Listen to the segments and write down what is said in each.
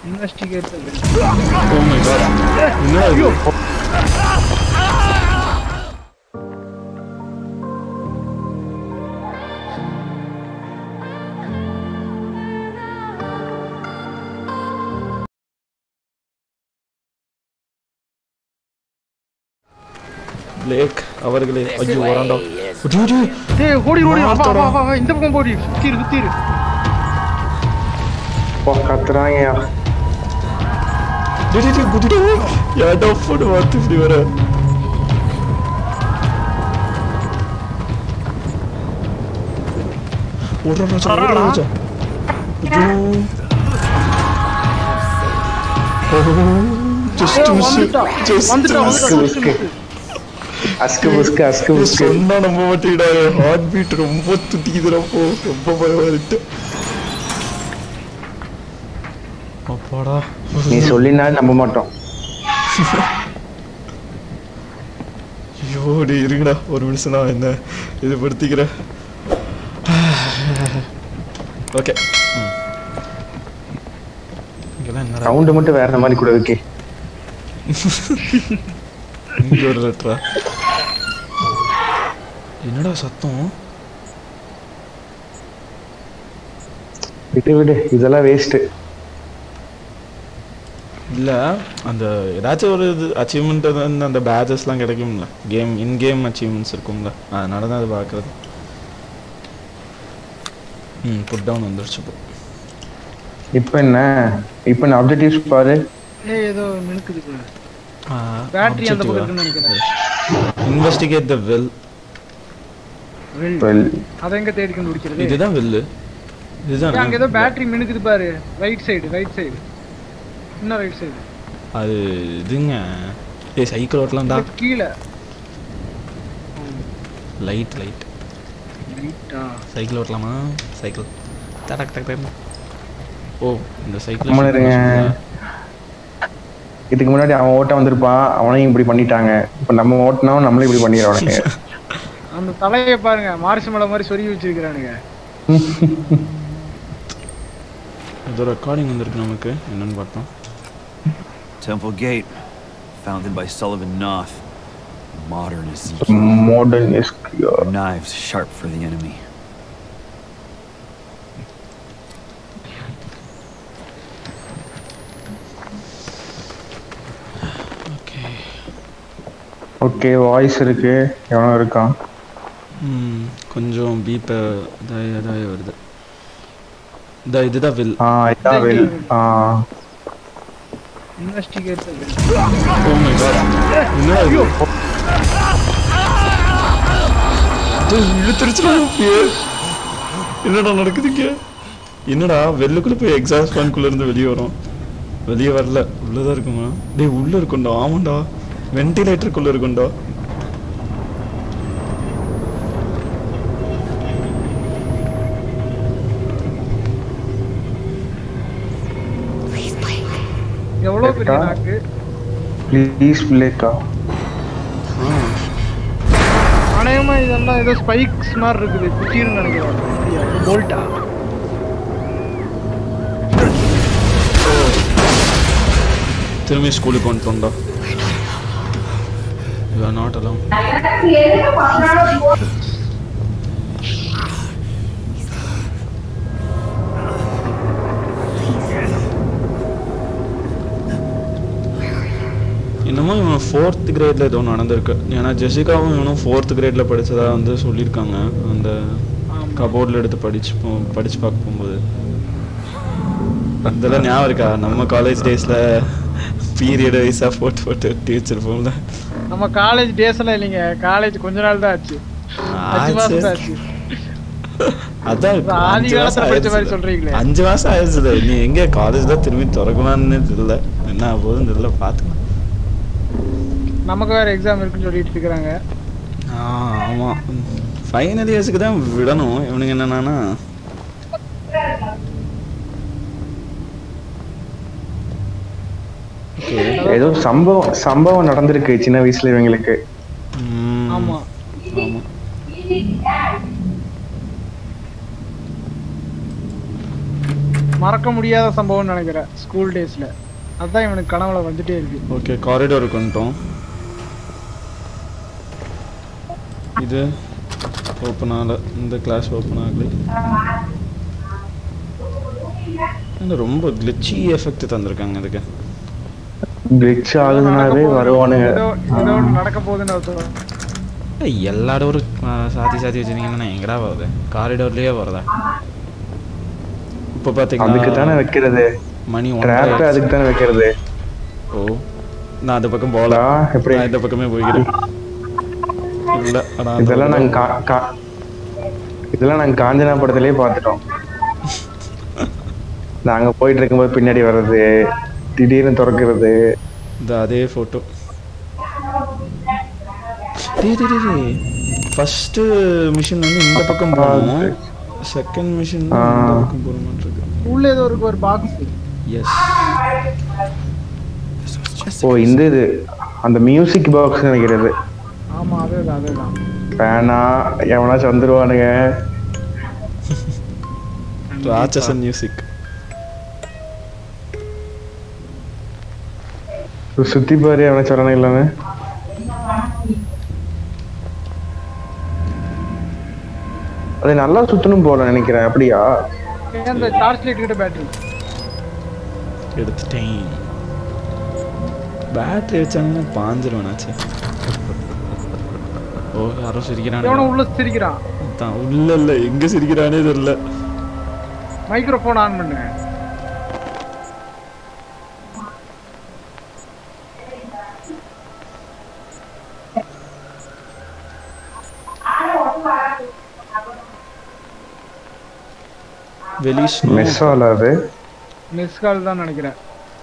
Investigate oh my God என்ன இது லேக் அவர்களே ஐயோ வராண்டா ஐயோ, ஐயோ. டேய் ஓடி ஓடி வா வா மாத்தடா. வா வா இந்த பக்கம் போடி சுத்திரு சுத்திரு போ கத்துறாங்க டேய், டேய், டேய், குதிடா. ஏன்டா போட்டு பார்த்து இப்படி வர ஓடுறா ராஜா, ஓடுறா ராஜா. ஐயோ. ஓ, just ஏய், miss. வந்துட்டா. Just வந்துட்டா miss. வந்துட்டா உஸ்கு, அஸ்கு புஸ்கு அஸ்கு இது புஸ்கு சொன்னா நம்ப மாட்டேடா ஹார்ட் பீட் ரொம்ப துடிக்குதுடா போ ரொம்ப பயமா இருக்கு அப்பாடா நீ சொல்லினா நம்ப மாட்டோம் ஐயோ டேய் இருங்கடா ஒரு நிமிஷம் நான் என்ன இது படுத்திக்கிறேன் ஓகே இங்கெல்லாம் என்னடா சவுண்டு மட்டும் வேற மாதிரி கூட ஓகே இங்க ஒரு லெட்டரா என்னடா சத்தம் விட்டு விடு இதெல்லாம் வேஸ்ட் இல்ல அந்த ஏதாச்சும் ஒரு இது அச்சீவ்மெண்ட் அந்த பேஜஸ்லாம் கிடைக்கும்ல கேம் இன் கேம் அச்சீவ்மெண்ட்ஸ் இருக்கும்ல அதனால தான் அது பார்க்குறது ம் புட் டவுன் வந்துருச்சு இப்போ இப்போ என்ன இப்போ நான் அப்ஜெக்டிவ்ஸ் பாரு ஏய் ஏதோ மினுக்குது பேட்டரி அந்த பக்கம் இருக்குன்னு நினைக்கிறேன் investigate the well well Well, அதை எங்க தேடி கண்டுபிடிக்கிறது இதுதான் வெல்லு இதுதான் அங்க ஏதோ பேட்டரி மினுக்குது பாரு ரைட் சைடு ரைட் சைடு இன்னும் ரைட் சைடு அது இதுங்க ஏய் சைக்கிள் ஓட்டலாம்டா கீழே லைட் லைட் ரைட்டா சைக்கிள் ஓட்டலாமா சைக்கிள் டக் டக் டக் ஓ இந்த கம்முனு இருங்க. சைக்கிள் இதுக்கு முன்னாடி அவன் ஓட்ட வந்திருப்பான் அவனையும் இப்படி பண்ணிட்டாங்க இப்போ நம்ம ஓட்டினோம் நம்மளும் இப்படி பண்ணிடுறானுங்க அந்த தலையை பாருங்க மாரிசு மலை மாதிரி சொருகி வச்சிருக்கிறானுங்க ஏதோ ரெக்கார்டிங் வந்திருக்கு நமக்கு என்னன்னு பார்த்தோம் Temple Gate, founded by Sullivan Noth. Modern as modern knives sharp for the enemy. Okay okay voice இருக்கு எவனோ இருக்கான் ம் கொஞ்சம் பீப்பை இதாகி இதாகி வருது இந்த இதுதான் வில் ஆ இதான் வெல் ஆ இன்வெஸ்டிகேட் ஓ மை காட் என்ன இது டேய், இழுத்துருச்சுடா அப்படியே. என்னடா நடக்குதுங்க என்னடா வெள்ளுக்குள்ள போய் எக்ஸாஸ்ட் ஃபேன்குள்ள இருந்து வெளியே வரும் வெளியே வரல உள்ளதான் இருக்குமா டேய் உள்ள இருக்கும்டா ஆமாண்டா வென்டிலேட்டருக்குள்ள இருக்கும்டா எவ்வளவு பெரிய நாக்கு ப்ளீஸ் பிளேக்கா அநேகமா இதெல்லாம் ஏதோ ஸ்பைக்ஸ் மாதிரி இருக்குது குச்சின்னு நினைக்கிறேன் போல்ட்டா திரும்பி ஸ்கூலுக்கு வந்துட்டோம்டா யூ ஆர் நாட் அலாம் இன்னமும் இவன் ஃபோர்த் கிரேட்ல ஏதோ நடந்திருக்கு ஏன்னா ஜெசிகாவும் இவனும் ஃபோர்த் கிரேட்ல படிச்சதா வந்து சொல்லியிருக்காங்க அந்த கபோர்டில் எடுத்து படிச்சு போ- படிச்சு பார்க்க போகும்போது அதெல்லாம் ஞாபகம் இருக்கா நம்ம காலேஜ் டேஸ்ல பீரியட் வைஸா போட்டு போட்டு ஒட்டி வச்சிருப்போம்ல நம்ம காலேஜ் டேஸ் எல்லாம் இல்லைங்க காலேஜ் கொஞ்ச நாள் தான் ஆச்சு அஞ்சு மாசம் தான் ஆச்சு அதான் இப்ப ஆதி அஞ்சு மாசம் காலத்துல படிச்ச மாதிரி ஆயிடுச்சுல. சொல்றீங்களே. அஞ்சு மாசம் ஆயிடுச்சுல நீ எங்க காலேஜ் தான் திரும்பி திறக்கலாம்னு தெரியல என்ன போதும் தெரியல பாத்துக்கலாம் நமக்கு வேற எக்ஸாம் இருக்குன்னு சொல்லிட்டு இருக்கிறாங்க ஆ, ஆமா ஃபைனல் இயர்ஸ்க்கு தான் விடணும் இவனுங்க என்னன்னா ஓகே ஏதோ சம்பவம் சம்பவம் நடந்திருக்கு சின்ன வயசுல இவங்களுக்கு ஆமா ஆமா மறக்க முடியாத சம்பவம்னு நினைக்கிறேன் ஸ்கூல் டேஸ்ல அதான் இவனுக்கு கனவுல வந்துட்டே இருக்கு ஓகே காரிடோருக்கு வந்துட்டோம் இது ஓப்பன் ஆகல இந்த கிளாஸ் ஓப்பன் ஆகல என்ன ரொம்ப கிளிச்சி எஃபெக்ட் தந்திருக்காங்க இதுக்கு கிளிச் ஆகுதுனாவே வருவானுங்க ஏதோ ஏதோ ஒண்ணு நடக்க போகுதுன்னு அர்த்தம் ஏய், எல்லா டோரும் சாத்தி சாத்தி வச்சிருந்தீங்கன்னா எங்கடா வருது காரிடோர்லயே வருதா இப்போ அதுக்கு பார்த்தீங்கன்னா தானே வைக்கிறது மணி ட்ராப் ஒன்றரை அதுக்கு தானே வைக்கிறது ஓ நான் அந்த பக்கம் போகல டா, எப்படி நான் இந்த பக்கமே போய்க்கிறேன் இல்ல ஆனா அந்த இதெல்லாம் பக்கம் நாங்க கா- கா- இதெல்லாம் நாங்க காஞ்சனா படத்திலேயே பார்த்துட்டோம் நாங்க போயிட்டு இருக்கும்போது பின்னாடி வர்றது திடீர்னு திறக்கிறது இந்த அதே போட்டோ டேய் டேய் டேய், டேய் ஃபர்ஸ்ட் மிஷின் வந்து இந்த பக்கம் போகணும் செகண்ட் மிஷின் இந்த ஆ. பக்கம் போற மாதிரி இருக்கு உள்ள ஏதோ இருக்கு ஒரு box yes This was just ஓ இந்த இது அந்த மியூசிக் பாக்ஸ் நினைக்கிறது ஆமா அதேதான் அதேதான் வேணா எவனாச்சும் வந்துருவானுங்க ராட்சசன் மியூசிக் சுத்தி பாரு எவனாச்சும் வரானு இல்லாம அது நல்லா சுத்தணும் போல நினைக்கிறேன் அப்படியா ஏன் அந்த டார்ச் லைட் கிட்ட பேட்டரி எடுத்துட்டேன் பேட்டரி வச்சாங்கன்னா பாஞ்சிருவேனாச்சு ஓ யாரோ சிரிக்கிறானே எவனோ உள்ள சிரிக்கிறான் தான் உள்ள இல்ல எங்க சிரிக்கிறானே தெரியல மைக்ரோஃபோன் ஆன் பண்ணு வெளி ஸ்னோ மெஸ் ஆல் அது மிஸ் கால் தான் நினைக்கிறேன்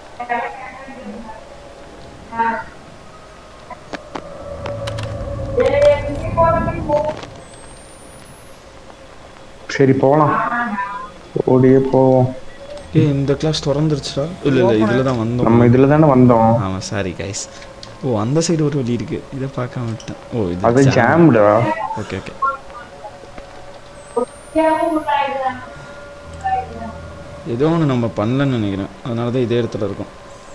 சரி போலாம் ஓடியே போவோம் ஏய் இந்த கிளாஸ் திறந்துருச்சுடா இல்ல இல்ல இதுல தான் வந்தோம் நம்ம இதுல தானே வந்தோம் ஆமா சாரி கைஸ் ஓ அந்த சைடு ஒரு வழி இருக்கு இதை பார்க்காம விட்டேன் ஓ இது அது ஜாம்டா ஓகே ஓகே ஏதோ ஒன்று நம்ம பண்ணலன்னு நினைக்கிறேன் அதனால தான் இதே இடத்துல இருக்கும்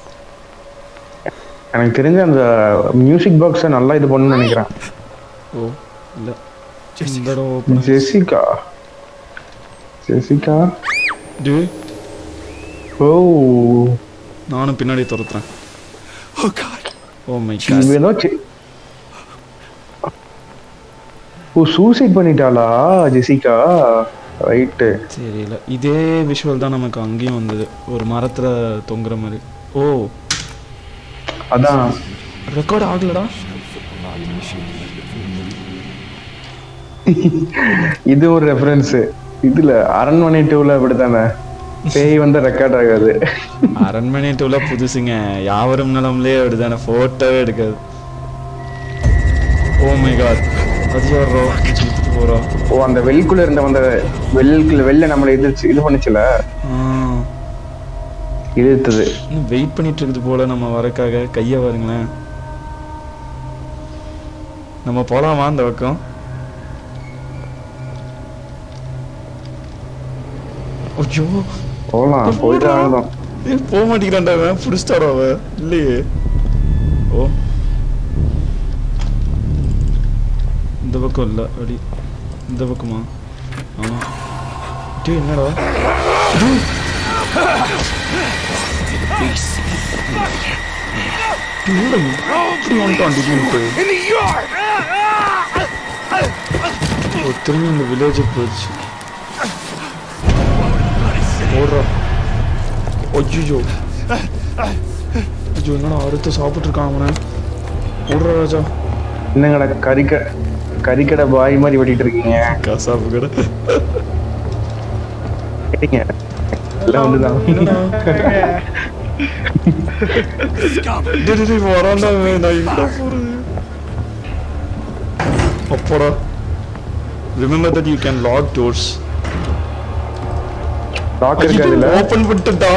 எனக்கு தெரிஞ்ச அந்த மியூசிக் பாக்ஸை நல்லா இது பண்ணணும்னு நினைக்கிறேன் ஓ இல்லை இந்த இடம் ஓப்பன் ஜெசிகா ஜெசிகா டே ஓ நானும் பின்னாடி துரத்துறேன் Oh God. ஓ மை இவ காட் ஏதோ சி- ஓ சூசைட் பண்ணிட்டாளா ஜெசிகா ரைட்டு தெரியல இதே விஷுவல் தான் நமக்கு அங்கேயும் வந்தது ஒரு மரத்துல தொங்குற மாதிரி ஓ அதான் ரெக்கார்ட் ஆகலடா இது ஒரு ரெஃபரன்ஸ் இதுல அரண்மனை டூல அப்படித்தானே பேய் வந்து ரெக்கார்ட் ஆகாது அரண்மனை டூல புதுசுங்க யாவரும் நலம்லயே அப்படிதானே போட்டோவே எடுக்காது ஓ மை காட் அது வர்றோம் சுத்திட்டு போறோம் ஓ அந்த வெள்ளுக்குள்ள இருந்த அந்த வெள்ளுக்குள்ள வெளில நம்மளை எதிர்த்து இது பண்ணுச்சுல இழுத்தது இன்னும் வெயிட் பண்ணிட்டு இருக்குது போல நம்ம வரக்காக கையை பாருங்களேன் நம்ம போலாமா அந்த பக்கம் ஐயோ போலாம் போயிட்டு ஆகணும் ஏய், போக மாட்டேங்கிறான்டா அவன் புடிச்சிட்டாரோ அவன் இல்லையே ஓ இந்த பக்கம் இல்ல அடி இந்த பக்கமா ஆமா டேய் என்னடா டேய். டேய், என்னடா நீ? இப்படி வந்துட்டான் திடீர்னுட்டு. ஓ, திரும்பி இந்த வில்லேஜுக்கு போயிடுச்சு ஓடுறா ஐயோ ஐயோ என்னடா அறுத்து சாப்பிட்டு இருக்கான் அவனை ஓடுறா ராஜா என்னங்கடா கறிக்க கறிக்கடை பாய் மாதிரி வெட்டிட்டு இருக்கீங்க கசாப்பு கடை கேட்டீங்க எல்லாம் வந்துதான் டேய், டேய், டேய், வரான்டா அவன். நான் எங்கடா போறது அப்பாடா remember that you can lock doors lock இருக்காது இல்ல ஓபன் பண்ணிட்டா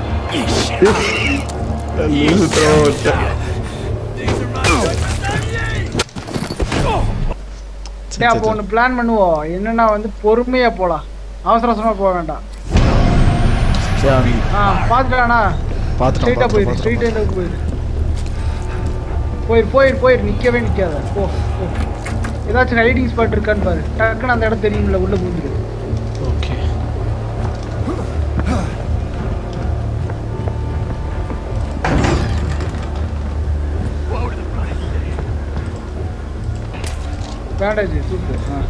டேய், அப்போ ஒன்று பிளான் பண்ணுவோம் என்னன்னா வந்து பொறுமையா போலாம் அவசர அவசரமா போக வேண்டாம் சரி அங்க ஆ பாத்துட்டானா பார்த்துட்டோம் ஸ்ட்ரைட்டா போயிரு பார்த்துட்டோம் ஸ்ட்ரைட் எண்டுக்கு போயிரு போயிரு போயிரு போயிரு நிக்கவே நிக்காத போ போ ஏதாச்சும் ஹைடிங் ஸ்பாட் இருக்கான்னு பாரு டக்குன்னு அந்த இடம் தெரியும்ல உள்ள பூந்துரு ஓகே பேண்டேஜ் சூப்பர் ஆ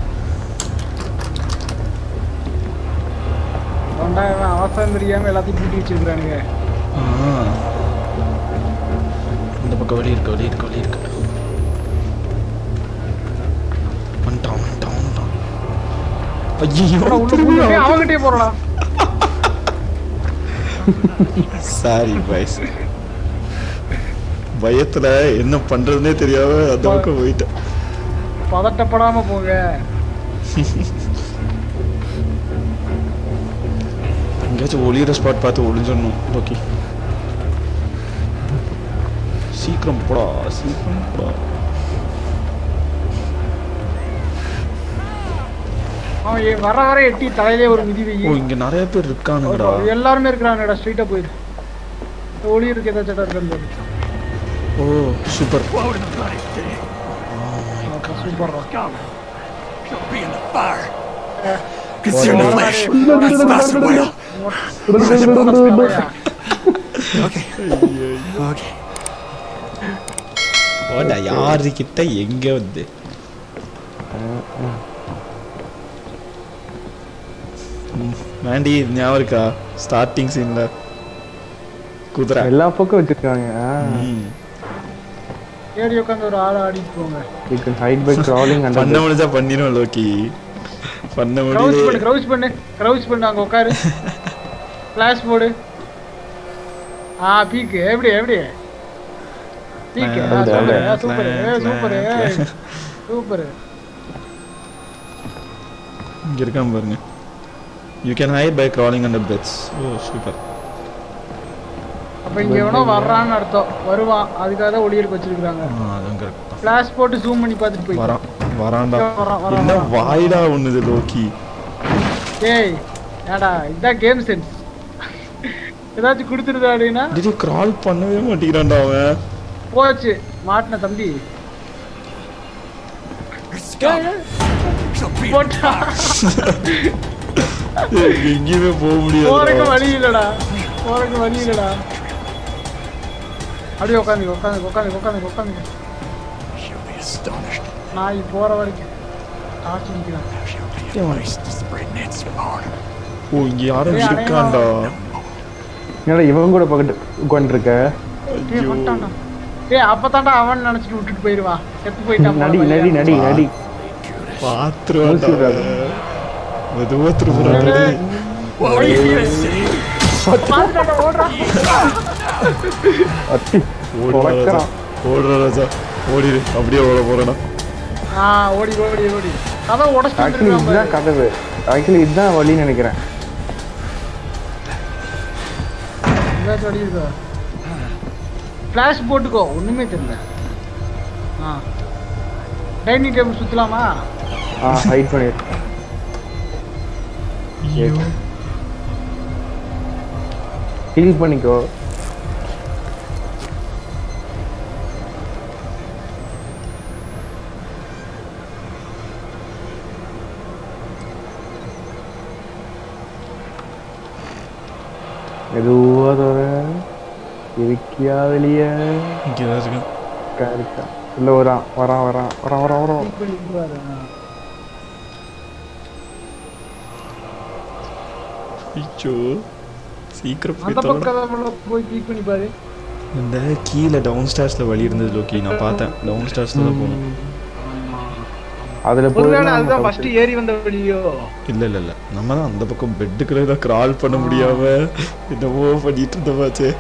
அவன்டா இவன் அவசரம் தெரியாம எல்லாத்தையும் பூட்டி வச்சிருக்கானுங்க ஆ இந்த பக்கம் வழி இருக்கு வழி இருக்கு வழி இருக்கு வந்துட்டான் வந்துட்டான் வந்துட்டான் ஐயோ உள்ள பூந்து அவங்கிட்டே போறடா சாரி பாய்ஸ் பயத்துல என்ன பண்றதுனே தெரியாம அந்த பக்கம் போயிட்டேன் பதட்டப்படாம போங்க எங்கேயாச்சும் ஒளியிற ஸ்பாட் பார்த்து ஒளிஞ்சிடணும் ஓகே சீக்கிரம் போடா சீக்கிரம் போடா அவன் ஏ- வர வர எட்டி தலையிலே ஒரு மிதி வை ஓ இங்க நிறைய பேர் இருக்கானுங்கடா எல்லாருமே இருக்கிறாங்கடா ஸ்ட்ரைட்டா போயிரு ஒளி இருக்கு ஏதாச்சும் இடம் இருக்கான்னு பாரு. ஓ சூப்பர் அப்ப சூப்பர்ரா Be in the fire. Eh. Consume the flesh. That's faster well. Okay. Okay. ஓடா யாரு கிட்ட எங்க வந்து ம், வேண்டி இது ஞாபகம் இருக்கா ஸ்டார்டிங் சீன்ல குதிரை எல்லா பக்கம் வச்சிருக்காங்க ம். ஏறி உட்காந்து ஒரு ஆள் ஆடிட்டு போங்க you can hide by crawling பண்ண அண்டர் முடிஞ்சா பண்ணிடும் லோக்கி பண்ண க்ரௌச் பண்ணு முடியல க்ரௌச் பண்ணு க்ரௌச் பண்ணு அங்க உட்காரு ஃபிளாஷ் போடு ஆ பீக்கு எப்படி எப்படி பீக்கு ஆ, super super plan, super super இங்க இருக்கான் பாருங்க you can hide by crawling under beds ஓ சூப்பர் அப்ப இங்க எவனோ வர்றான்னு அர்த்தம் வருவான் அதுக்காக தான் ஒளியருக்கு வச்சிருக்காங்க அதுவும் கரெக்ட் ஃபிளாஷ் போட்டு ஜூம் பண்ணி பார்த்துட்டு போய் வரான் வரான்டா வரான், வரான், என்ன வரான். வாய்டா ஒண்ணுது லோக்கி ஏய் ஏடா இதான் கேம் சென்ஸ் ஏதாச்சும் கொடுத்துருதா அப்படின்னா இது கிரால் பண்ணவே மாட்டேங்கிறான்டா அவன் போச்சு மாட்டின தம்பி Scum. Shall be in the போட்டா ஏய், எங்கேயுமே போக போறதுக்கு முடியாது வழி இல்லடா போறதுக்கு வழி இல்லடா அப்படியே உட்காந்து உட்காந்து உட்காந்து உட்காந்து உட்காந்து She'll be astonished. நான் போற வரைக்கும் காட்சி நிக்கிறேன் She'll be amazed to spread nets upon. ஓ இங்க யாரும் ஏய், இருக்கான்டா என்னடா இவன் கூட பக்கத்து உட்காந்துருக்க ஏய் வந்துட்டான்டா ஏய் அப்பதான்டா அவன் நினைச்சிட்டு விட்டுட்டு போயிருவான் செத்து போயிட்டான் நடி போல நடி பையன். நடி நடி பாத்துருவான்டா மூச்சுடுறாரு. மெதுவா திரும்புறான் ஓடி பாத்துட்டான்டா, ஓடுறான். அத்தி ஓடுறா ராஜா உழைக்கிறான். ஓடுறா ராஜா ஓடிடு அப்படியே ஓட போறேனா ஆ ஓடி ஓடி ஓடி கதவை உடச்சிட்டு ஆக்சுவலி வந்துருக்கான் இதுதான் கதவு ஆக்சுவலி இதுதான் வழின்னு நினைக்கிறேன் ஏதாச்சும் வழி இருக்கா ஃப்ளாஷ் போட்டுக்கோ ஒண்ணுமே தெரியல ஆ டைனிங் டேபிள் சுத்தலாமா ஆ ஹைட் பண்ணிடு ஹீல் பண்ணிக்கோ மெதுவா தோற இருக்கியா வெளிய இங்கதான் இருக்கான் இருக்கா இருக்கா உள்ள வரான் வரான் வரான் வரான் வரான் வரான் Click பண்ணிட்டு பாரு, ஆ. ஐயோ சீக்கிரம் போய் அந்த தொலைடா. பக்கம் போய் கிளிக் பண்ணி பாரு இந்த கீழே டவுன் ஸ்டார்ஸ்ல வழி இருந்தது லோக்கி நான் பார்த்தேன் டவுன் ஸ்டார்ஸ்ல தான் போகணும் அதுல போய் ஒருவேளை அதுதான் ஃபர்ஸ்ட் ஏறி வந்த வழியோ இல்ல இல்ல இல்ல நம்ம தான் அந்த பக்கம் பெட்டுக்குள்ள தான் கிரால் பண்ண முடியாம என்னவோ பண்ணிட்டு இருந்தோமாச்சே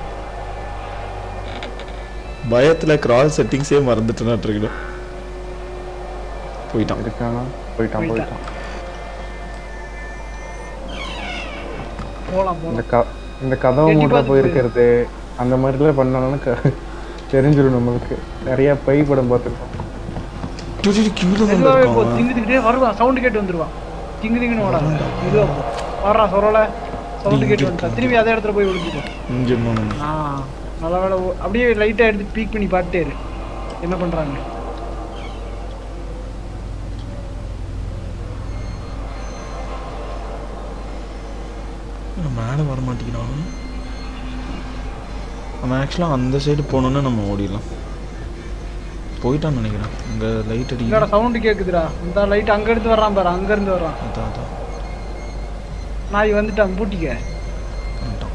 பயத்துல கிரால் செட்டிங்ஸே மறந்துட்டேன் இருக்கணும் போயிட்டான் இருக்கானா போயிட்டான் போயிட்டான் போலாம் இந்த போலாம் க இந்த கதவு எட்டி மூட்டை பார்த்து போயிருக்கிறது அந்த மாதிரிலாம் பண்ணோம்னா க- தெரிஞ்சிடும் நம்மளுக்கு நிறைய பை படம் பார்த்துருக்கோம் கீழே மெதுவாவே போ தான் திங்கு திங்கிட்டே வருவான் சவுண்ட் கேட்டு வந்துருவான் திங்கு திங்குன்னு ஓடாத மெதுவா போ வர்றான் சொரல சவுண்டு கேட்டு வந்துட்டான் திரும்பி அதே இடத்துல போய் விழுந்துட்டோம் இங்கே போகணும் ஆ நல்ல வேலை ஓ- அப்படியே லைட்டா எடுத்து பீக் பண்ணி பார்த்துட்டே இரு என்ன பண்றாங்க மேலே வர மாட்டேங்கிறான் நம்ம ஆக்சுவலாக அந்த சைடு போனோன்னா நம்ம ஓடிடலாம் போயிட்டான்னு நினைக்கிறேன் இங்கே லைட் இல்லடா அடிக்கிறேன் சவுண்டு கேக்குதுடா இந்த லைட் அங்க இருந்து வர்றான் பாரு அங்க இருந்து வர்றான் அதான் அதான் நாய் வந்துட்டான் பூட்டிக்க வந்துட்டான்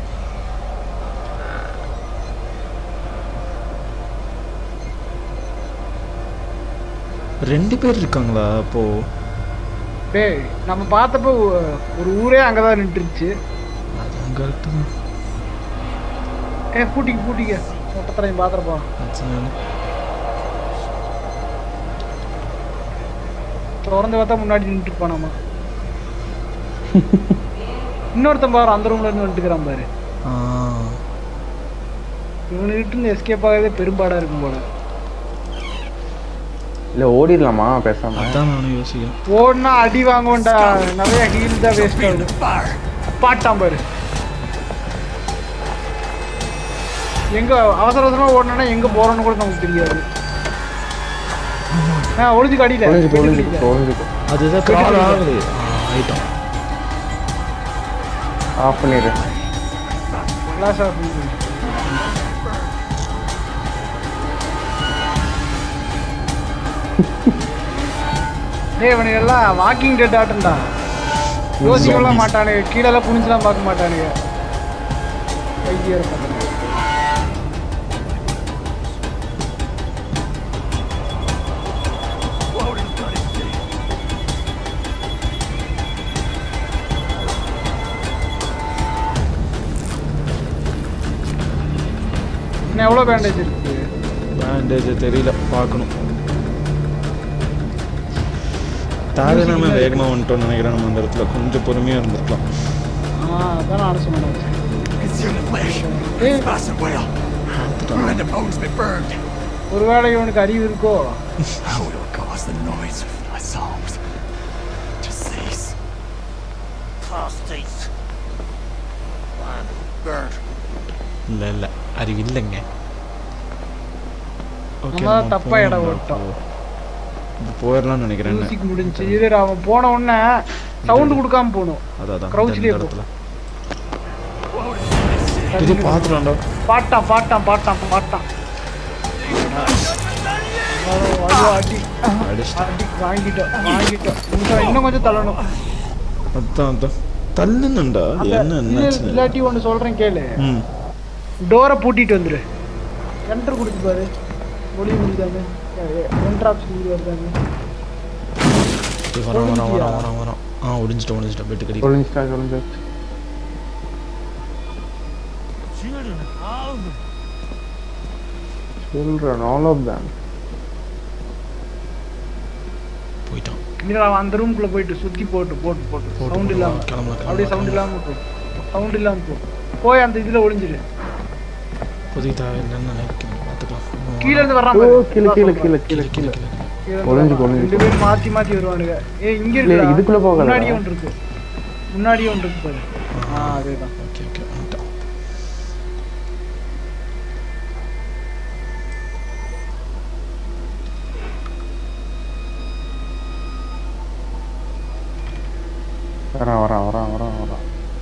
ரெண்டு பேர் இருக்காங்களா அப்போ டேய் நம்ம பார்த்தப்போ ஒ- ஒரு ஊரே அங்கதான் நின்றுச்சு அது அங்கே இருக்குதான் ஏ பூட்டிக்க பூட்டிக்க மொட்டத்தரையும் பாத்திரப்பா பிரச்சனை இல்லை. திறந்து பார்த்தா முன்னாடி நின்றுட்டு இருப்பானாமா இன்னொருத்தன் பாரு அந்த ரூம்ல இருந்து வந்துட்டுக்கிறான் பாரு ஆ இவனுக்கிட்ட இருந்து எஸ்கேப் ஆகவே பெரும்பாடா இருக்கும் போல இல்ல ஓடிடலாமா பேசாம அதான் நானும் யோசிக்கிறேன் ஓடுனா அடி வாங்குவோம்டா நிறைய ஹீல் தான் வேஸ்ட் ஆகுது பாட்டான் பாரு எங்க அவசர அவசரமா ஓடணும்னா எங்க போறோம்னு கூட நமக்கு தெரியாது ஆ ஒளிஞ்சு அடியில ஒளிஞ்சுக்கோ பெட்டி ஒளிஞ்சுக்கோ அடியில. ஒளிஞ்சுக்கோ அதுதான் க்ரால் ஆகுது ஆயிட்டோம் ஆஃப் பண்ணிடு Glass off பண்ணு. டேய் இவனுங்க எல்லாம் வாக்கிங் டெட் ஆட்டம்டா யோசிக்கலாம் மாட்டானுங்க கீழெல்லாம் குனிஞ்செல்லாம் பார்க்க மாட்டானுங்க வைத்தியர் பார்த்தானுங்க இன்னும் எவ்வளோ பேண்டேஜ் இருக்கு பேண்டேஜ் தெரியல பார்க்கணும் தேவையில்லாம வேகமாக வந்துட்டோம்னு நினைக்கிறேன் நம்ம அந்த இடத்துல கொஞ்சம் பொறுமையாக இருந்திருக்கலாம் ஆ அதான் நானும் சொன்னேன் It's in the flesh. Hey. Massive whale. And the bones been burned. ஒருவேளை இவனுக்கு அறிவு இருக்கோ How will it cause the noise of my songs to cease? Prostate. Burned. இல்லை இல்லை அறிவு இல்லைங்க Okay, நம்ம தான் நம்ம தப்பா இடம் போகணும் விட்டோம். இப்போ போயிடலாம்னு நினைக்கிறேன் மியூசிக் முடிஞ்சு இது அவன் போன உடனே சவுண்ட் கொடுக்காம போகணும் அதான் அதான் Crouch இந்த லயே இடத்துல இது பார்த்துட்டான்டா பாட்டான் பாட்டான் பாட்டான் பாட்டான் ஐயோ அடி அடிச்சிட்டான் அடி வாங்கிட்டோம் வாங்கிட்டோம் இன்னும் இன்னும் கொஞ்சம் தள்ளணும் அதான் அதான் தள்ளுனண்டா அந்த என்ன இது என்னாச்சு இல்லாட்டி ஒன்று சொல்கிறேன் கேளு ம் டோரை பூட்டிட்டு வந்துரு என்டர் கொடுத்து பாரு ஒளி முடிதாங்க என்டர் ஆப்ஷன் இது வருதாங்க சரி, வரான் வரான் வரான் வரான் வரான் ஆ ஒடிஞ்சிட்டோம் ஒடிஞ்சிட்டோம் பெட்டு கடி ஒளிஞ்சிட்டா ஒளிஞ்சாச்சு Children, all of them. போயிட்டான் இல்லை அவன் அந்த ரூம்குள்ளே போயிட்டு சுற்றி போட்டு போட்டு போட்டு போட்டு, சவுண்ட் போட்டு, இல்லாமல் கிளம்பலாம், அப்படியே கிளம்பலாம், சவுண்ட் இல்லாமல் போ சவுண்ட் இல்லாமல் போ போய் அந்த இதில் ஒளிஞ்சிடு புதிய தேவையில்லைன்னு நினைக்கிறேன் பார்த்துக்கலாம் கீழே இருந்து வர்றான் ஓ பாரு. கீழே கீழே கீழே கீழே கீழே கீழே கீழே கீழே கீழே இருந்து ஒளிஞ்சுக்கோ, வர்றான். ரெண்டு ஒளிஞ்சுக்கோ. பேரும் மாற்றி மாற்றி வருவானுங்க ஏ இங்கே இல்ல, இருக்கு இதுக்குள்ள போகலடா. முன்னாடியே ஒன்று இருக்கு முன்னாடியே ஒன்று இருக்கு பாரு ஆ அதேதான் ஓகே ஓகே வந்துட்டான் வரான் வரான் வரான் வரான் வரான்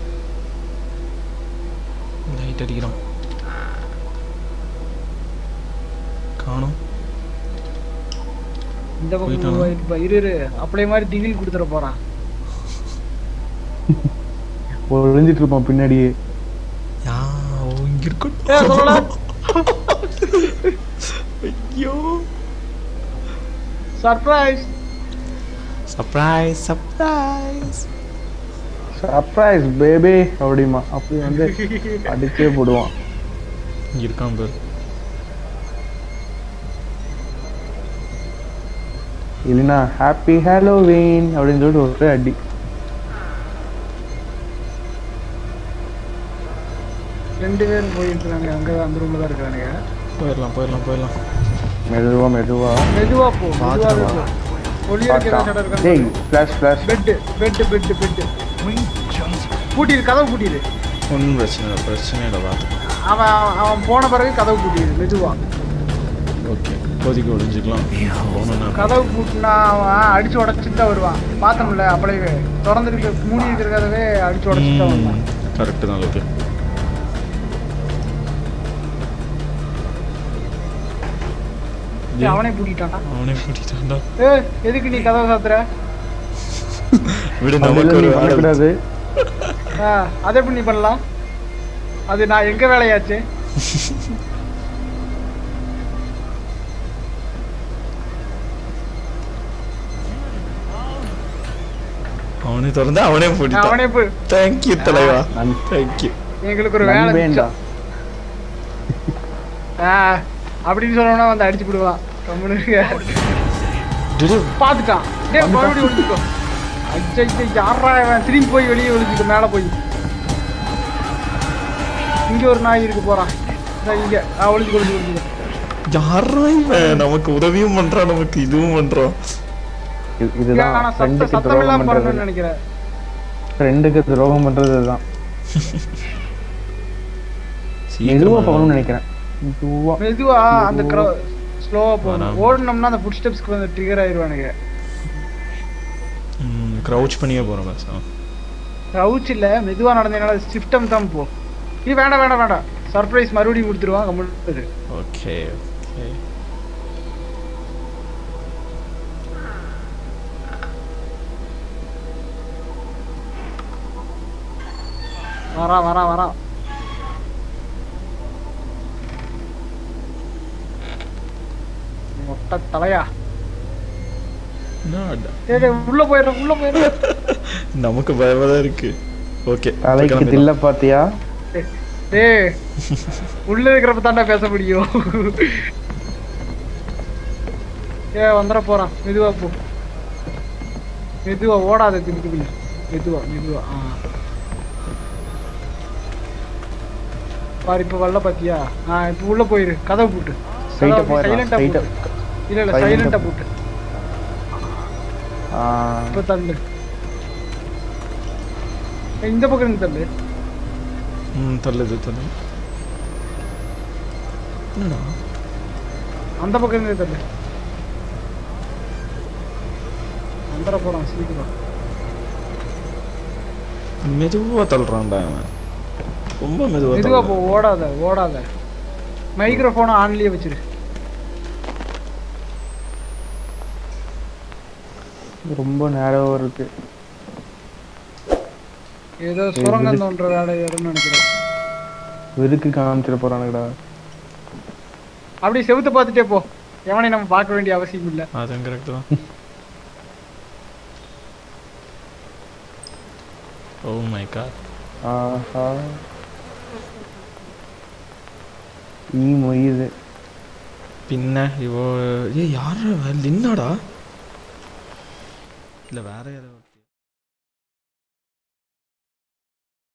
லைட் அடிக்கிறான் காணும் இந்த பக்கம் போயிட்டானா? போயிட்டு பா. இரு இரு அப்படியே மாதிரி திகில் கொடுத்துட போறான் ஒளிஞ்சிட்டு இருப்பான் பின்னாடியே யா ஓ இங்க ஏ இருக்கட்டும் சொல்லல ஐயோ surprise surprise surprise surprise baby அப்படிமா அப்படி வந்து அடிச்சே போடுவான் இங்க இருக்கான் பாரு இல்லைன்னா ஹாப்பி ஹாலோவீன் அப்படின்னு சொல்லிட்டு ஒரு அடி ரெண்டு பேரும் போயிருக்காங்க அங்க அந்த ரூம்ல தான் இருக்கானுங்க போயிடலாம் போயிடலாம் போயிடலாம் மெதுவா மெதுவா மெதுவா போ பாத்துட்டு மெதுவா போ ஒளியா இருக்கிற இடம் டேய் இருக்காங்க flash flash bed bed bed bed We just பூட்டிடு கதவு பூட்டிடு ஒன்றும் பிரச்சனை இல்லை பிரச்சனை இல்லை பார்த்துக்கலாம் அவன் அவன் போன பிறகு கதவு பூட்டிடு மெதுவா ஓகே இப்போதைக்கு ஒழிஞ்சிக்கலாம் போனோன்னா கதவு பூட்டினா அவன் அடிச்சு உடச்சிட்டு தான் வருவான் பார்த்தோம்ல அப்படியே திறந்துருக்கு மூடி இருக்கிற கதவே அடிச்சு உடச்சிட்டு தான் வருவான் கரெக்டு தான் ஓகே ஏய், அவனே பூட்டிட்டான்டா அவனே கூட்டிட்டான்டா ஏ எதுக்கு நீ கதவை சாத்துற விடு நமக்கு ஒரு நீ வேலை பண்ணக்கூடாது ஆ, அதை எப்படி நீ பண்ணலாம் அது நான் எங்க வேலையாச்சு அவனே திறந்து அவனே போட்டிட்டான் அவனே போய் தேங்க்யூ தலைவா நன்- தேங்க்யூ எங்களுக்கு ஒரு வேலை நண்பேண்டா மிச்சம். ஆ, அப்படின்னு சொன்னோம்னா வந்து அடிச்சு விடுவான் கம்முனு இருங்க. பாத்துட்டான் டேய் மறுபடியும் ஒளிஞ்சுக்கோ அச்சை யாரா இவன் திரும்பி போய் வெளியே ஒளிஞ்சுக்கோ மேல போய் இங்க ஒரு நாய் இருக்கு போறான் இதோ இங்க ஆ ஒளிஞ்சு ஒளிஞ்சு ஒளிஞ்சுக்கோ யாரா இவன் நமக்கு உதவியும் பண்றான் நமக்கு இதுவும் பண்றான் இது- இதுதான் ஆனா சத்த ஃப்ரெண்டுக்கு சத்தம் துரோகம் இல்லாம பண்றது பண்ணணும்னு நினைக்கிறேன் ஃப்ரெண்டுக்கு துரோகம் பண்றது இதுதான் மெதுவா போகணும்னு நினைக்கிறேன் மெதுவா மெதுவா அந்த ஸ்லோவா போகணும் வராம. ஓடணும்னா அந்த ஃபுட் ஸ்டெப்ஸ்க்கு வந்து ட்ரிகர் ஆயிடுவானுங்க க்ரௌச் பண்ணியே போறோம் பஸ் ரவுச் இல்ல மெதுவா நடந்ததுனால சிஸ்டம் தான் போ நீ வேண்டாம் வேண்டாம் வேண்டாம் சர்ப்ரைஸ் மறுபடியும் கொடுத்துருவான் கம்முன்னு ஓகே ஓகே வரா வரா வரா மொட்டை தலையா என்னடா? டேய் டேய், உள்ள போயிடுறேன் உள்ள போயிடுறேன் நமக்கு பயமா தான் இருக்கு ஓகே தலைக்கு தில்ல பாத்தியா டேய் உள்ள இருக்கிறப்ப தாண்டா பேச முடியும் ஏ வந்துட போறான் மெதுவா போ மெதுவா ஓடாத திருப்பி திருப்பி. மெதுவா மெதுவா ஆ பாரு இப்ப வரல பாத்தியா ஆ இப்ப உள்ள போயிரு கதவு பூட்டு Straight ஆ போயிடலாம், சைலண்டா straight ஆ. பூட்டு இல்ல இல்ல Silent ஆ சைலண்டா பூட்டு ஆ, இப்ப தள்ளு ஏய், இந்த பக்கம் இருந்து தள்ளு ம் தள்ளுது தள்ளு என்னடா அந்த பக்கம் இருந்து தள்ளு வந்துட போறான் சீக்கிரம் மெதுவா தள்ளுறான்டா அவன் ரொம்ப மெதுவா மெதுவா போ தள்ளுறான். ஓடாத ஓடாத மைக்ரோஃபோனை ஆன்லயே வச்சிரு ரொம்ப நேரம் இருக்கு ஏதோ சுரங்கம் தோன்ற வேலை இடம்னு நினைக்கிறேன் வெறுக்கு காமிச்சிட போறானுங்கடா அப்படியே செவுத்த பார்த்துட்டே போ எவனையும் நம்ம பார்க்க வேண்டிய அவசியம் இல்ல அதுவும் கரெக்ட் தான் ஓ மை காட் ஆஹா ஈ மொய்யுது பின்ன இவோ ஏ யாரா லின்னாடா இல்ல வேற யாரோ